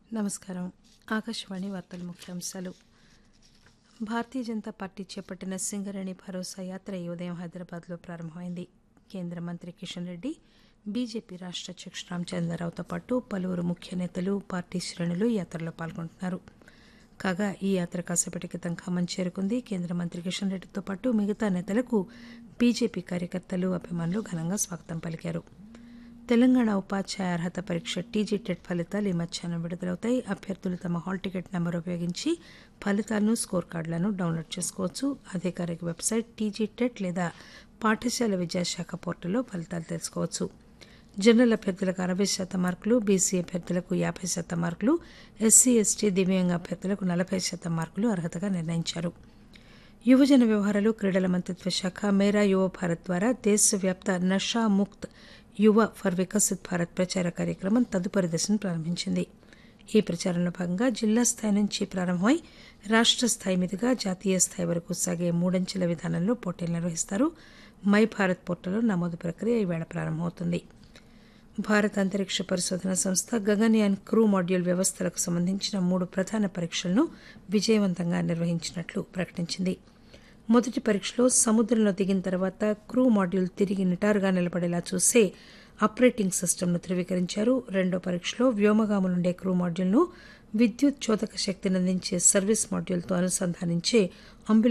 నమస్కారం ఆకాశవాణి వార్తల ముఖ్యాంశాలు భారతీయ జనతా పార్టీ చేపట్టిన సింగరేణి భరోసా యాత్ర ఈ ఉదయం హైదరాబాద్లో ప్రారంభమైంది కేంద్ర మంత్రి కిషన్ రెడ్డి బీజేపీ రాష్ట అధ్యక్షుడు రామచంద్రరావుతో పాటు పలువురు ముఖ్య నేతలు పార్టీ శ్రేణులు ఈ యాత్రలో పాల్గొంటున్నారు కాగా ఈ యాత్ర కాసేపటి క్రితం ఖమ్మం చేరుకుంది కేంద్ర మంత్రి కిషన్ రెడ్డితో పాటు మిగతా నేతలకు బీజేపీ కార్యకర్తలు అభిమానులు ఘనంగా స్వాగతం పలికారు తెలంగాణ ఉపాధ్యాయ అర్హత పరీక్ష టీజీ టెట్ ఫలితాలు ఈ మధ్యాహ్నం విడుదలవుతాయి అభ్యర్థులు తమ హాల్ టికెట్ నెంబర్ ఉపయోగించి ఫలితాలను స్కోర్ కార్డులను డౌన్లోడ్ చేసుకోవచ్చు అధికారిక వెబ్సైట్ టీజీ టెట్ లేదా పాఠశాల విద్యాశాఖ పోర్టల్లో ఫలితాలు తెలుసుకోవచ్చు జనరల్ అభ్యర్థులకు అరవై శాతం మార్కులు బీసీ అభ్యర్థులకు యాభై శాతం మార్కులు ఎస్సీ ఎస్టీ దివ్యాంగ అభ్యర్థులకు నలభై శాతం మార్కులు అర్హతగా నిర్ణయించారు యువజన వ్యవహారాలు క్రీడల మంత్రిత్వ శాఖ మేరా యువ భారత్ ద్వారా దేశవ్యాప్త నషా ముక్త్ యువ ఫర్ వికసిత్ భారత్ ప్రచార కార్యక్రమం తదుపరి దశను ప్రారంభించింది ఈ ప్రచారంలో భాగంగా జిల్లా స్థాయి నుంచి ప్రారంభమై రాష్ట స్థాయి మీదుగా జాతీయ స్థాయి వరకు సాగే మూడంచెల విధానంలో పోటీలు నిర్వహిస్తారు మై భారత్ పోర్టల్లో నమోదు ప్రక్రియ ఈవేళ ప్రారంభమవుతుంది భారత అంతరిక్ష పరిశోధన సంస్థ గగన్యాన్ క్రూ మాడ్యూల్ వ్యవస్థలకు సంబంధించిన మూడు ప్రధాన పరీక్షలను విజయవంతంగా నిర్వహించినట్లు ప్రకటించింది మొదటి పరీక్షలో సముద్రంలో దిగిన తర్వాత క్రూ మాడ్యూల్ తిరిగి నిటారుగా నిలబడేలా చూసే ఆపరేటింగ్ సిస్టమ్ను ధృవీకరించారు రెండో పరీక్షలో వ్యోమగాములుండే క్రూ మాడ్యూల్ను విద్యుత్ చోదక శక్తిని అందించే సర్వీస్ మాడ్యూల్తో అనుసంధానించే అంబులెన్స్